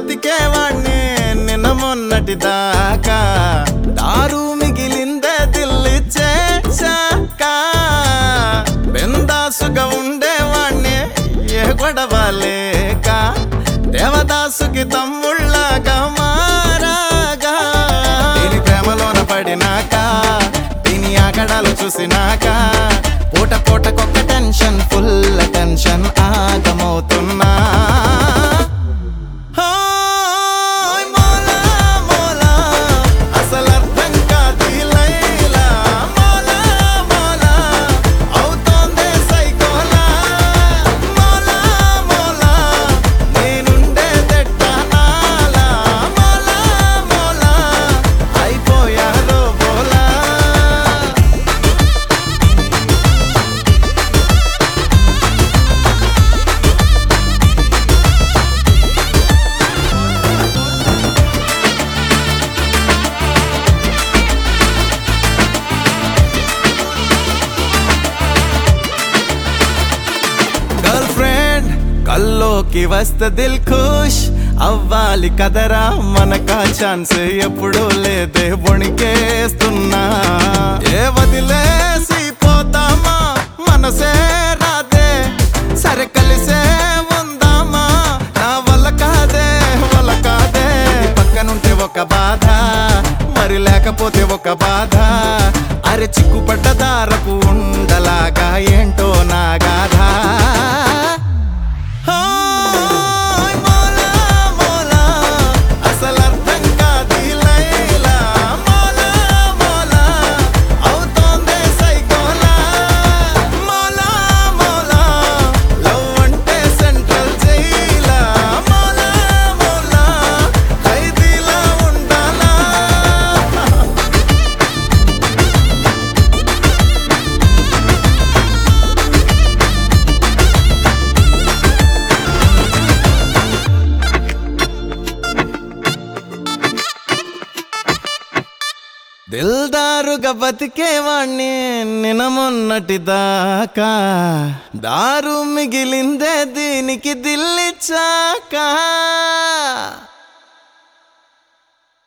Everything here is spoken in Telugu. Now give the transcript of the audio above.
బతికేవాణ్ణి నిన్న మొన్నటి దాకా దారు మిగిలిందే దిల్లి చేశాక బెందాసుగా ఉండేవాణ్ణి ఏ గొడవ లేక దేవదాసుకి తమ్ముళ్ళగా మారాగా దీని ప్రేమలోన పడినాక దీని ఆగడాలు చూసినాక పూట పూటకొక్క టెన్షన్ ఫుల్ టెన్షన్ ఆగమవుతున్నా హాయ్ మోలా మోలా అసలు అర్థం కాదు ఈ లైలా మోలా మోలా అవుతోందే సైకోలా మోలా మోలా నేనుండే నాలా మోలా మోలా అయిపోయాలో బోలా గర్ల్ ఫ్రెండ్ కల్లోకి వస్తే దిల్ ఖుష్ అవ్వాలి కదరా మనకా ఛాన్స్ ఎప్పుడూ లేదే వణికేస్తున్నా ఏ వదిలేసి పోతామా మనసే రాదే సరే కలిసే ఉందామా నా వల్ల కాదే వల్ల కాదే పక్కనుంటే ఒక బాధ మరి లేకపోతే ఒక బాధ అరే చిక్కుపడ్డ దారకు ఉండలాగా ఏంటో నా గాథ హాయ్ మోలా మోలా అసలు అర్థం కాదు ఈ లైలా మోలా మోలా అవుతోందే సైకోలా మోలా మోలా లవ్ అంటే సెంట్రల్ జైలా మోలా మోలా ఖైదీలా ఉండాలా దిల్దారుగా బతికేవాణ్ణి నిన మొన్నటి దాకా దారు మిగిలిందే దీనికి దిల్లిచ్చాక